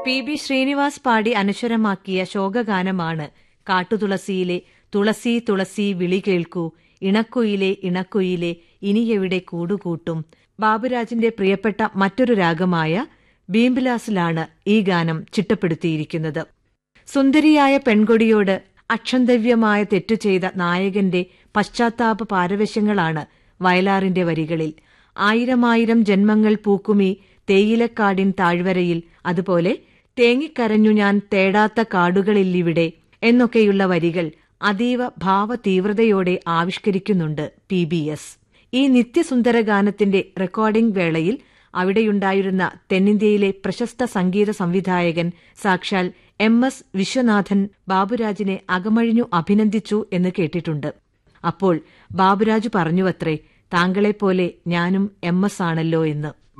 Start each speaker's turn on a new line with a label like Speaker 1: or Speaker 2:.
Speaker 1: P B Srinivas പാടി അനശ്വരമാക്കിയ ശോകഗാനമാണ് കാട്ടുതുളസിയിലെ തുളസി തുളസി വിളി കേൾക്കൂ ഇണക്കുയിലെ ഇണക്കുയിലെ ഇനിയെവിടെ കൂടുകൂട്ടും ബാബുരാജിന്റെ പ്രിയപ്പെട്ട മറ്റൊരു രാഗമായ ബീംബിലാസിലാണ് ഈ ഗാനം ചിട്ടപ്പെടുത്തിയിരിക്കുന്നത് സുന്ദരിയായ പെൺകൊടിയോട് അക്ഷന്തവ്യമായ തെറ്റു ചെയ്ത നായകന്റെ പശ്ചാത്താപ പാരവശ്യങ്ങളാണ് വയലാറിന്റെ വരികളിൽ ആയിരമായിരം ജന്മങ്ങൾ പൂക്കുമീ തേയിലക്കാടിൻ താഴ്വരയിൽ അതുപോലെ തേങ്ങിക്കരഞ്ഞു ഞാൻ തേടാത്ത കാടുകളില്ലിവിടെ എന്നൊക്കെയുള്ള വരികൾ അതീവ ഭാവതീവ്രതയോടെ ആവിഷ്കരിക്കുന്നുണ്ട് പി ബി എസ് ഈ നിത്യസുന്ദര ഗാനത്തിന്റെ റെക്കോർഡിംഗ് വേളയിൽ അവിടെയുണ്ടായിരുന്ന തെന്നിന്ത്യയിലെ പ്രശസ്ത സംഗീത സംവിധായകൻ സാക്ഷാൽ എം എസ് വിശ്വനാഥൻ ബാബുരാജിനെ അകമഴിഞ്ഞു അഭിനന്ദിച്ചു എന്ന് കേട്ടിട്ടുണ്ട് അപ്പോൾ ബാബുരാജ് പറഞ്ഞുവത്രേ താങ്കളെപ്പോലെ ഞാനും എം എസ് ആണല്ലോ എന്ന്